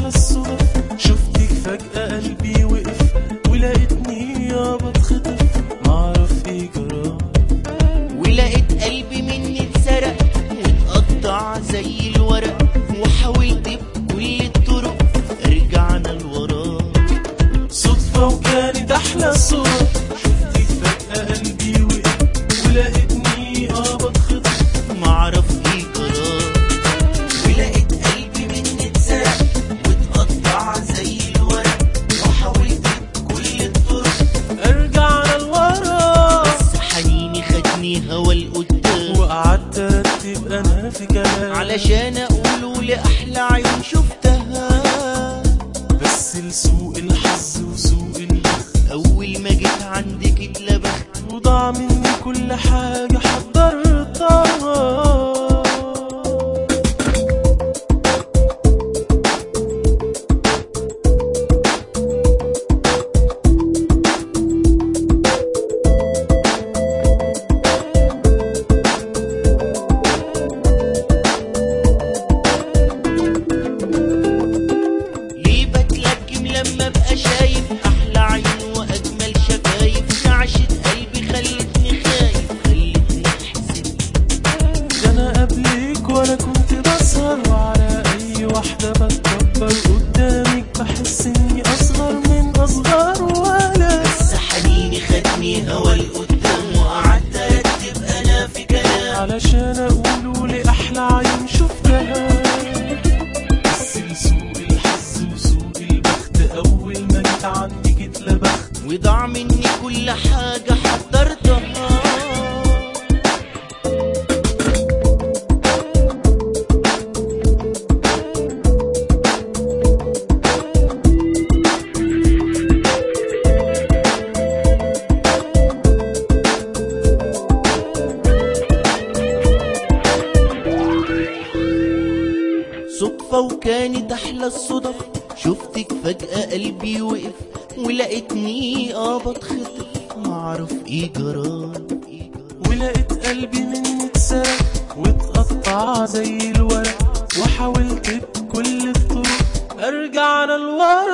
احلى الصدف شفتك فجأة قلبي وقف ولقيتني يا بتخطف معرف ايه جرى ولقيت قلبي مني اتسرق واتقطع زي الورق وحاولت بكل الطرق رجعنا لورا صدفة وكانت احلى الصدف شفتك فجأة قلبي وقف ولقيتني اه بتخطف معرف ايه جرى ولقيت قلبي مني اتسرق واتقطع زي الورق وحاولت بكل الطرق ارجعنا لورا بس حنيني خدني هوا لقدام وقعدت ارتب انا في كلام علشان اقوله لاحلى عيون شفتها بس لسوء الحظ وسوء البخت اول ما جيت عندك اتلبخت وضاع مني كل حاجة حضرتها ليه بتلجم لما ابقى شايف احلى عيون واجمل شفايف نعشة قلبي خلتني خايف خلتني احس ده انا قبلك وانا كنت بسهر وعلى اي واحدة بتكبر قدامك بحس اني اصغر من اصغر ولا بس حنيني خدني هوا لقدام وقعدت ارتب انا في كلام علشان اقوله لاحلى عين شفتها بس لسوء الحظ وسوء البخت اول ما جيت عندك اتلبخت وضاع مني كل حاجة حضرتها صدفة وكانت أحلى الصدف شفتك فجأة قلبي وقف ولقيتني اه بتخطف معرف ايه جرى ولقيت قلبي مني اتسرق واتقطع زي الورق وحاولت بكل الطرق ارجع للورا